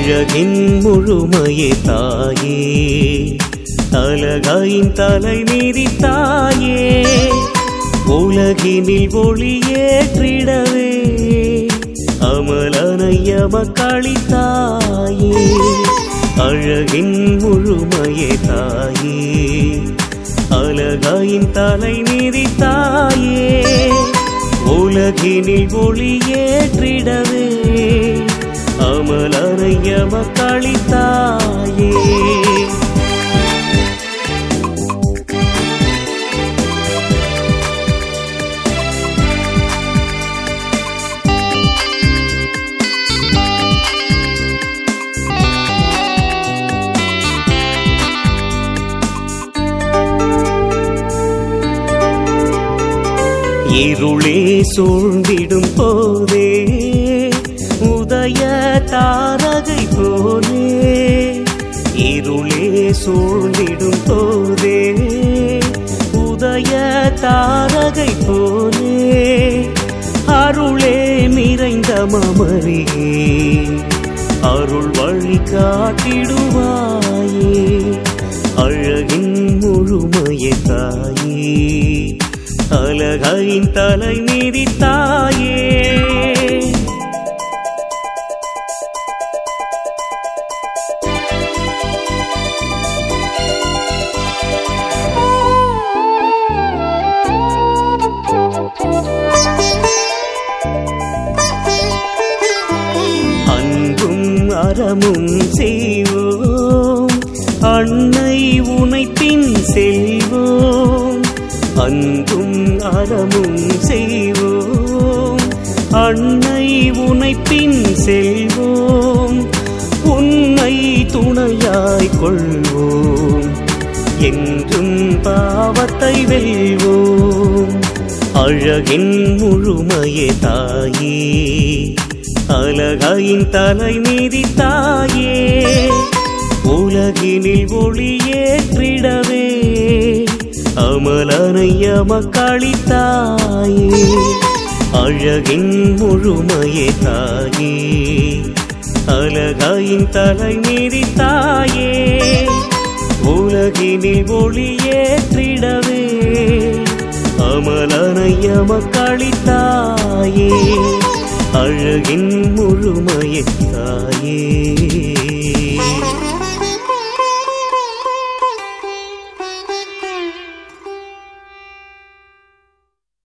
அழகின் முழுமையே தாயே அழகாயின் தலை மீதி தாயே உலகினில் ஒளியேற்றிடவே அமலனையம தாயே அழகின் முழுமையே தாயே அழகாயின் தலை மீதி தாயே உலகினில் ஒளியேற்றிடவே அமலனையம தாயே இருளே சூழ்ந்திடும் போதே உதய தாரகை போலே இருளே சூழ்ந்திடும் போதே உதய தாரகை போலே அருளே நிறைந்த மமரியே அருள் வழி காட்டிடுவாயே அழகின் முழுமையை தாயே அழகையின் தலை மீதி தாயே அன்பும் அறமும் செய்வோம் அன்னை உனை பின் செல்வோம் அன்பும் அறமும் செய்வோம் அன்னை உனை பின் செல்வோம் உன்னை துணையாய் கொள்வோம் என்றும் பாவத்தை வெல்வோம் அழகின் முழுமையே தாயே அழகாயின் தலை மீதி தாயே உலகினில் ஒளியேற்றிடவே அமலனையம தாயே அழகின் முழுமையே தாயே அழகாயின் தலை மீதி தாயே உலகினில் ஒளியேற்றிடவே அமலனையம தாயே அழகின் முழுமையை தாயே